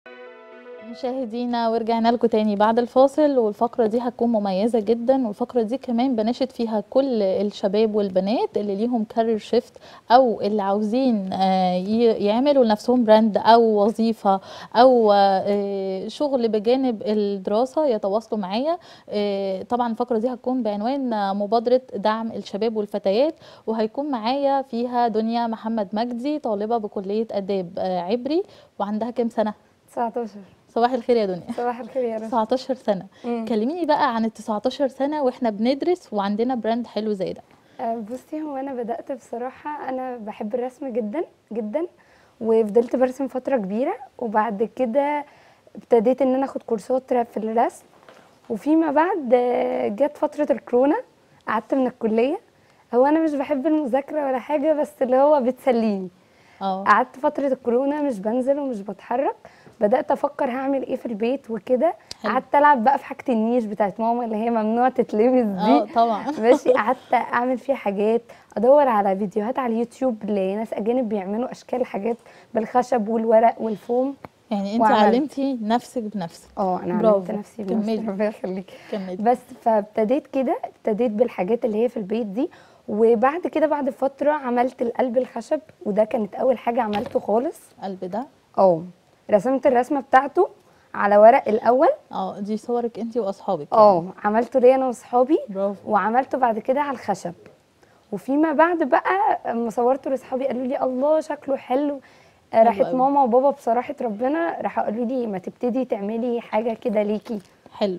مشاهدينا ورجعنا لكم تاني بعد الفاصل والفقرة دي هتكون مميزة جدا والفقرة دي كمان بناشد فيها كل الشباب والبنات اللي ليهم كارير شيفت او اللي عاوزين آه، ي- يعملوا لنفسهم براند او وظيفة او آه، شغل بجانب الدراسة يتواصلوا معايا آه، طبعا الفقرة دي هتكون بعنوان مبادرة دعم الشباب والفتيات وهيكون معايا فيها دنيا محمد مجدي طالبة بكلية آداب آه، عبري وعندها كام سنة؟ 19 صباح الخير يا دنيا صباح الخير يا رب 19 سنة مم. كلميني بقى عن ال 19 سنة واحنا بندرس وعندنا براند حلو زي ده آه، بصي هو انا بدات بصراحه انا بحب الرسم جدا جدا وفضلت برسم فتره كبيره وبعد كده ابتديت ان انا اخد كورسات في الرسم وفيما بعد آه، جت فتره الكورونا قعدت من الكليه هو انا مش بحب المذاكره ولا حاجه بس اللي هو بتسليني اه قعدت فتره الكورونا مش بنزل ومش بتحرك بدات افكر هعمل ايه في البيت وكده حلو. قعدت العب بقى في حاجه النيش بتاعت ماما اللي هي ممنوع تتلبس دي اه طبعا ماشي قعدت اعمل فيها حاجات ادور على فيديوهات على اليوتيوب لناس اجانب بيعملوا اشكال حاجات بالخشب والورق والفوم يعني انت وعملت. علمتي نفسك بنفسك اه انا برافو. علمت نفسي بنفسي كملي. ربنا يخليك كملي بس فابتديت كده ابتديت بالحاجات اللي هي في البيت دي وبعد كده بعد فتره عملت القلب الخشب وده كانت اول حاجه عملته خالص قلب ده اه رسمت الرسمه بتاعته على ورق الاول اه دي صورك انت واصحابك اه عملته ليا انا واصحابي برافو وعملته بعد كده على الخشب وفيما بعد بقى اما صورته لاصحابي قالوا لي الله شكله حلو آه، حلو راحت قوي. ماما وبابا بصراحه ربنا راحوا قالوا لي ما تبتدي تعملي حاجه كده ليكي حلو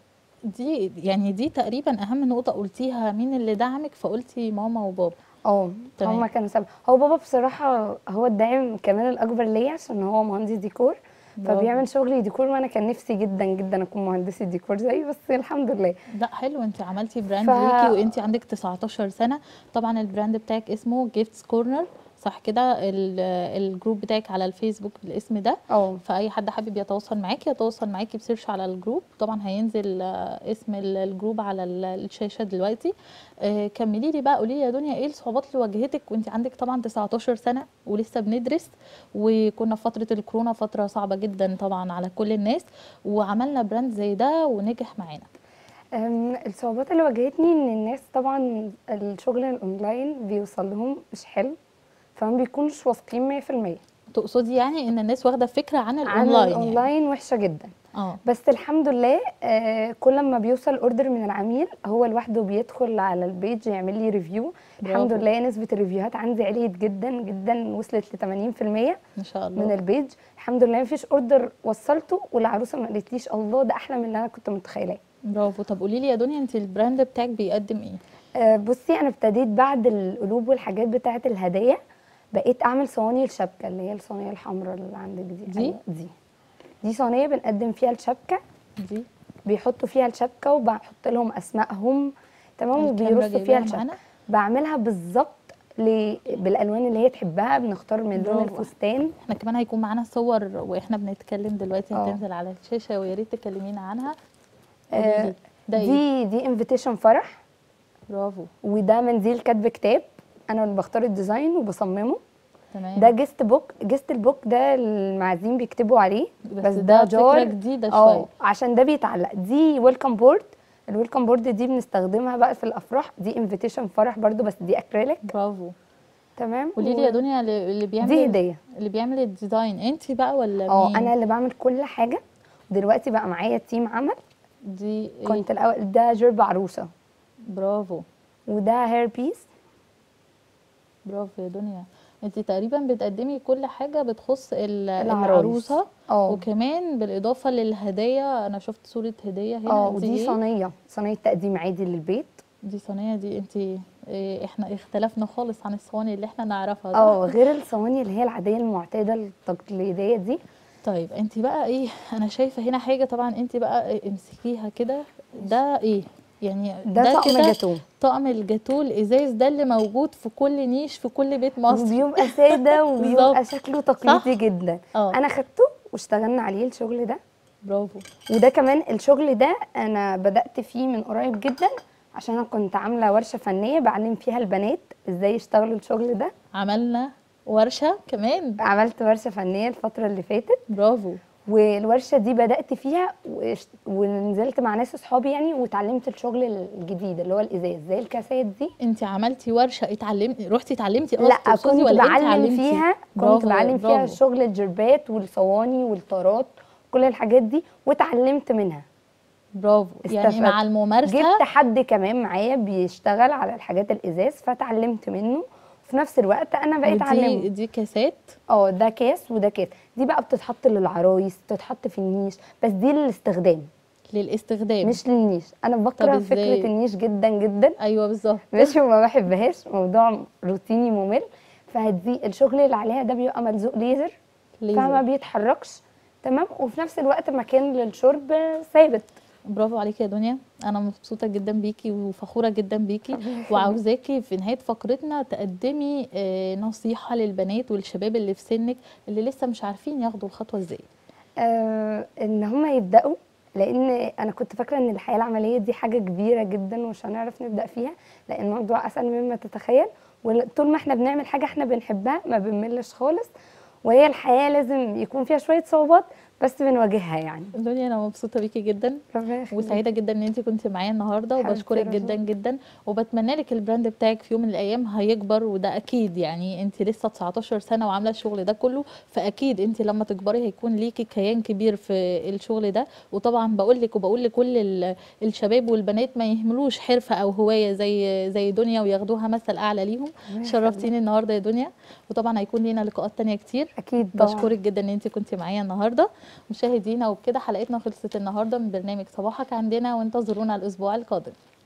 دي يعني دي تقريبا اهم نقطة قلتيها مين اللي دعمك فقلتي ماما وبابا اه تمام. هما كانوا سبب هو بابا بصراحه هو الداعم كمان الاكبر ليا عشان هو مهندس ديكور برافو. فبيعمل شغل ديكور وانا كان نفسي جدا جدا اكون مهندسه ديكور زيه بس الحمد لله لا حلو انت عملتي براند ف- ليكي وانت عندك 19 سنة طبعا البراند بتاعك اسمه جيفتس كورنر صح كده ال- الجروب بتاعك على الفيسبوك بالاسم ده اه فاي حد حابب يتواصل معاكي يتواصل معاكي بسيرش على الجروب طبعا هينزل آه، اسم ال- الجروب على ال- الشاشه دلوقتي آه، كملي لي بقى قولي لي يا دنيا ايه الصعوبات اللي واجهتك وانت عندك طبعا 19 سنه ولسه بندرس وكنا في فتره الكورونا فتره صعبه جدا طبعا على كل الناس وعملنا براند زي ده ونجح معانا أم، الصعوبات اللي واجهتني ان الناس طبعا الشغل الاونلاين بيوصل لهم مش حلو فما بيكونوش واثقين 100% تقصدي يعني ان الناس واخده فكره عن عن الاونلاين يعني. الاونلاين وحشه جدا اه بس الحمد لله آه كل ما بيوصل اوردر من العميل هو لوحده بيدخل على البيج يعمل لي ريفيو الحمد برافو. لله نسبه الريفيوهات عندي عليت جدا جدا وصلت ل 80% ما شاء الله من البيج الحمد لله مفيش اوردر وصلته والعروسه ما قالتليش الله ده احلى من اللي انا كنت متخيلاه برافو طب قولي لي يا دنيا انت البراند بتاعك بيقدم ايه آه، بصي انا ابتديت بعد القلوب والحاجات بتاعه الهدايا بقيت اعمل صواني الشبكه اللي هي الصينيه الحمراء اللي عندك دي دي؟ أيوة، دي دي صينيه بنقدم فيها الشبكه دي بيحطوا فيها الشبكه وبحط لهم اسمائهم تمام الكاميرا وبيرصوا فيها جايباها الشبكه معانا؟ بعملها بالظبط ل- بالالوان اللي هي تحبها بنختار من لون برافو. الفستان احنا كمان هيكون معانا صور واحنا بنتكلم دلوقتي اه. هتنزل على الشاشه ويا ريت تكلمينا عنها آه، قوليلي، ده ايه دي دي انفيتيشن فرح برافو وده منديل كاتب كتاب انا اللي بختار الديزاين وبصممه تمام ده جيست بوك جيست البوك ده المعازيم بيكتبوا عليه بس, ده, فكره جديده اه شويه عشان ده بيتعلق دي ويلكم بورد الويلكم بورد دي بنستخدمها بقى في الافراح دي انفيتيشن فرح برضو بس دي اكريليك برافو تمام قولي لي يا دنيا اللي اللي بيعمل دي هديه اللي بيعمل الديزاين انت بقى ولا اه مين انا اللي بعمل كل حاجه دلوقتي بقى معايا تيم عمل دي إيه؟ كنت الاول ده جرب عروسه برافو وده هير بيس برافو يا دنيا انت تقريبا بتقدمي كل حاجه بتخص ال- العرايس. العروسه اه وكمان بالاضافه للهدايا انا شفت صوره هديه هنا اه دي ودي إيه؟ صينيه صينيه تقديم عادي للبيت دي صينيه دي انت إيه احنا اختلفنا خالص عن الصواني اللي احنا نعرفها اه غير الصواني اللي هي العاديه المعتاده التقليديه دي طيب انت بقى ايه انا شايفه هنا حاجه طبعا انت بقى إيه امسكيها كده ده ايه يعني ده طقم كده جاتوه طقم الجاتوه الازاز ده اللي موجود في كل نيش في كل بيت مصر وبيبقى ساده وبيبقى بالظبط. شكله تقليدي صح؟ جدا اه انا خدته واشتغلنا عليه الشغل ده برافو وده كمان الشغل ده انا بدات فيه من قريب جدا عشان انا كنت عامله ورشه فنيه بعلم فيها البنات ازاي يشتغلوا الشغل ده عملنا ورشه كمان عملت ورشه فنيه الفتره اللي فاتت برافو والورشه دي بدات فيها وش- ونزلت مع ناس اصحابي يعني واتعلمت الشغل الجديد اللي هو الازاز زي الكاسات دي انت عملتي ورشه اتعلمتي رحتي اتعلمتي لا تقصدي كنت ولا انت بعلم علمتي؟ فيها برافو، كنت بعلم فيها برافو. شغل الجربات والصواني والطارات كل الحاجات دي واتعلمت منها برافو يعني استفدت. مع الممارسه جبت حد كمان معايا بيشتغل على الحاجات الازاز فتعلمت منه في نفس الوقت انا بقيت ودي اعلمه دي كاسات اه ده كاس وده كاس دي بقى بتتحط للعرايس تتحط في النيش بس دي للاستخدام للاستخدام مش للنيش انا بكره إزاي؟ فكره النيش جدا جدا ايوه بالظبط ماشي وما بحبهاش موضوع روتيني ممل فدي الشغل اللي عليها ده بيبقى ملزوق ليزر فما ليزر بيتحركش تمام وفي نفس الوقت مكان للشرب ثابت برافو عليكي يا دنيا انا مبسوطه جدا بيكي وفخوره جدا بيكي وعاوزاكي في نهايه فقرتنا تقدمي آه، نصيحه للبنات والشباب اللي في سنك اللي لسه مش عارفين ياخدوا الخطوه ازاي آه ان هم يبداوا لان انا كنت فاكره ان الحياه العمليه دي حاجه كبيره جدا ومش هنعرف نبدا فيها لان الموضوع اسهل مما تتخيل وطول ما احنا بنعمل حاجه احنا بنحبها ما بنملش خالص وهي الحياه لازم يكون فيها شويه صعوبات بس بنواجهها يعني دنيا انا مبسوطه بيكي جدا ربنا يخليك. وسعيده جدا ان انت كنت معايا النهارده حبيبتي وبشكرك رجاء. جدا جدا وبتمنى لك البراند بتاعك في يوم من الايام هيكبر وده اكيد يعني انت لسه 19 سنه وعامله الشغل ده كله فاكيد انت لما تكبري هيكون ليكي كيان كبير في الشغل ده وطبعا بقول لك وبقول لكل ال- الشباب والبنات ما يهملوش حرفه او هوايه زي زي دنيا وياخدوها مثل اعلى ليهم ربنا شرفتيني النهارده يا دنيا وطبعا هيكون لينا لقاءات تانية كتير اكيد طبعا بشكرك جدا ان انت كنتي معايا النهارده مشاهدينا وبكده حلقتنا خلصت النهارده من برنامج صباحك عندنا وانتظرونا الاسبوع القادم